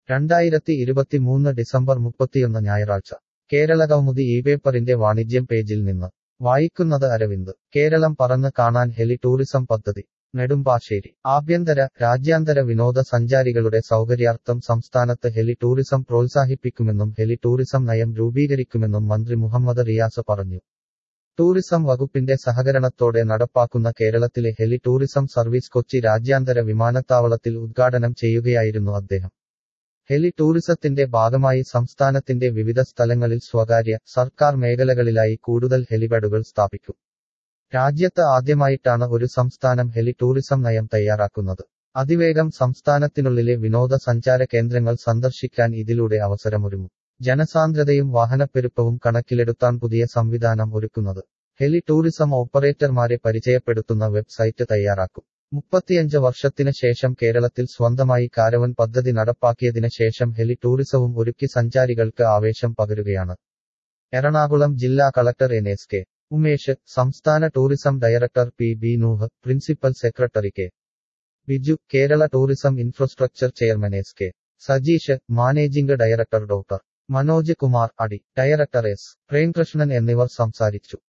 രണ്ടായിരത്തി ഇരുപത്തിമൂന്ന് ഡിസംബർ മുപ്പത്തിയൊന്ന് ഞായറാഴ്ച കേരള കൗമുദി ഈ പേപ്പറിന്റെ വാണിജ്യം പേജിൽ നിന്ന് വായിക്കുന്നത് അരവിന്ദ് കേരളം പറന്ന് കാണാൻ ഹെലി ടൂറിസം പദ്ധതി നെടുമ്പാശ്ശേരി ആഭ്യന്തര രാജ്യാന്തര വിനോദ സഞ്ചാരികളുടെ സൗകര്യാർത്ഥം സംസ്ഥാനത്ത് ഹെലി ടൂറിസം പ്രോത്സാഹിപ്പിക്കുമെന്നും ഹെലി ടൂറിസം നയം രൂപീകരിക്കുമെന്നും മന്ത്രി മുഹമ്മദ് റിയാസ് പറഞ്ഞു ടൂറിസം വകുപ്പിന്റെ സഹകരണത്തോടെ നടപ്പാക്കുന്ന കേരളത്തിലെ ഹെലി ടൂറിസം സർവീസ് കൊച്ചി രാജ്യാന്തര വിമാനത്താവളത്തിൽ ഉദ്ഘാടനം ചെയ്യുകയായിരുന്നു അദ്ദേഹം ഹെലി ടൂറിസത്തിന്റെ ഭാഗമായി സംസ്ഥാനത്തിന്റെ വിവിധ സ്ഥലങ്ങളിൽ സ്വകാര്യ സർക്കാർ മേഖലകളിലായി കൂടുതൽ ഹെലിപാഡുകൾ സ്ഥാപിക്കും രാജ്യത്ത് ആദ്യമായിട്ടാണ് ഒരു സംസ്ഥാനം ഹെലി ടൂറിസം നയം തയ്യാറാക്കുന്നത് അതിവേഗം സംസ്ഥാനത്തിനുള്ളിലെ വിനോദസഞ്ചാര കേന്ദ്രങ്ങൾ സന്ദർശിക്കാൻ ഇതിലൂടെ അവസരമൊരുങ്ങും ജനസാന്ദ്രതയും വാഹനപ്പെരുപ്പവും കണക്കിലെടുത്താണ് പുതിയ സംവിധാനം ഒരുക്കുന്നത് ഹെലി ടൂറിസം ഓപ്പറേറ്റർമാരെ പരിചയപ്പെടുത്തുന്ന വെബ്സൈറ്റ് തയ്യാറാക്കും മുപ്പത്തിയഞ്ച് വർഷത്തിന് ശേഷം കേരളത്തിൽ സ്വന്തമായി കാരവൻ പദ്ധതി നടപ്പാക്കിയതിന് ശേഷം ഹെലി ടൂറിസവും ഒരുക്കി സഞ്ചാരികൾക്ക് ആവേശം പകരുകയാണ് എറണാകുളം ജില്ലാ collector N S K Umesh സംസ്ഥാന tourism director P B Nooh principal secretary K Biju Kerala tourism infrastructure chairman S K Sajeesh managing director doctor Manoj Kumar അടി ഡയറക്ടർ എസ് പ്രേംകൃഷ്ണൻ എന്നിവർ സംസാരിച്ചു